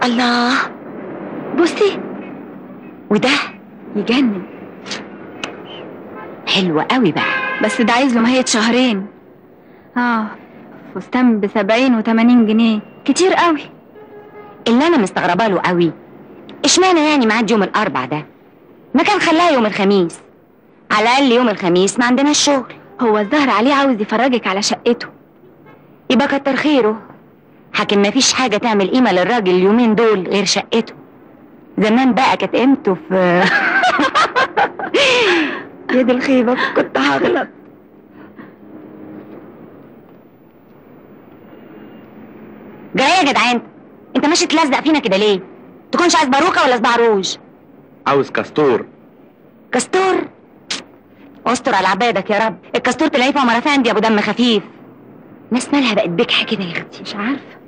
الله بصي وده يجنن حلو قوي بقى بس ده عايز له مهية شهرين اه فستان بسبعين وتمانين جنيه كتير قوي اللي انا مستغربه له قوي اشمعنى يعني معاد يوم الاربع ده ما كان خلاها يوم الخميس على الاقل يوم الخميس ما عندناش شغل هو الظهر عليه عاوز يفرجك على شقته يبقى كتر خيره حاكم ما فيش حاجة تعمل قيمة للراجل اليومين دول غير شقته زمان بقى كانت قيمته في يا دي الخيبة كنت هغلط جاي يا جدعان انت ماشي تلزق فينا كده ليه تكونش عايز باروكة ولا صباع روج عاوز كاستور كستور استر على عبادك يا رب الكستور تلاقيه في عمر افندي ابو دم خفيف ناس مالها بقت بكحه كده يا اختي مش عارفة